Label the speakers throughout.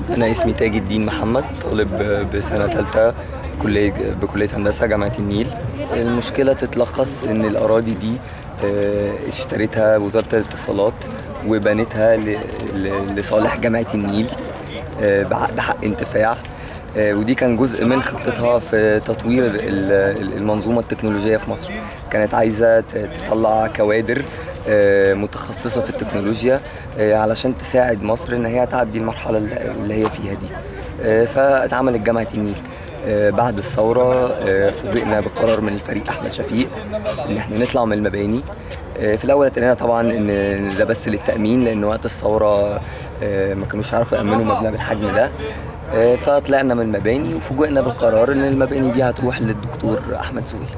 Speaker 1: أنا اسمي تاج الدين محمد طالب بسنة تالتة كلية بكلية هندسة جامعة النيل المشكلة تتلخص إن الأراضي دي آه، اشترتها وزارة الاتصالات وبنتها ل- ل- لصالح جامعة النيل آه، بعقد حق انتفاع آه، ودي كان جزء من خطتها في تطوير ال- ال- المنظومة التكنولوجية في مصر كانت عايزة ت- تطلع كوادر آه، متخصصة في التكنولوجيا آه، علشان تساعد مصر إن هي تعدي المرحلة اللي اللي هي فيها دي آه، فاتعملت جامعة النيل آه، بعد الثورة آه، فوجئنا بقرار من الفريق أحمد شفيق إن إحنا نطلع من المباني آه، في الأول اتقال لنا طبعا إن ده بس للتأمين لأن وقت الثورة آه، ما كانوش عارفوا يأمنوا مبنى بالحجم ده آه، فطلعنا من المباني وفوجئنا بالقرار إن المباني دي هتروح للدكتور أحمد زويل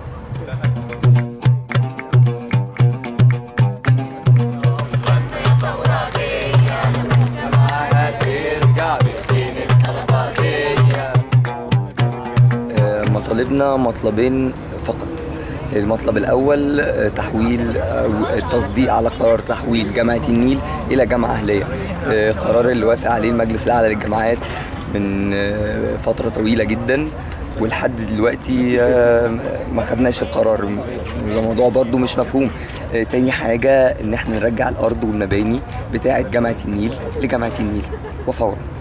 Speaker 1: آه، مطالبنا مطلبين فقط المطلب الأول آه، تحويل أو التصديق على قرار تحويل جامعة النيل إلى جامعة أهلية آه، قرار اللي وافق عليه المجلس الأعلى للجامعات من آه، فترة طويلة جدا ولحد دلوقتي آه، ما خدناش القرار الموضوع برضو مش مفهوم آه، تاني حاجة إن احنا نرجع الأرض والمباني بتاعة جامعة النيل لجامعة النيل وفورا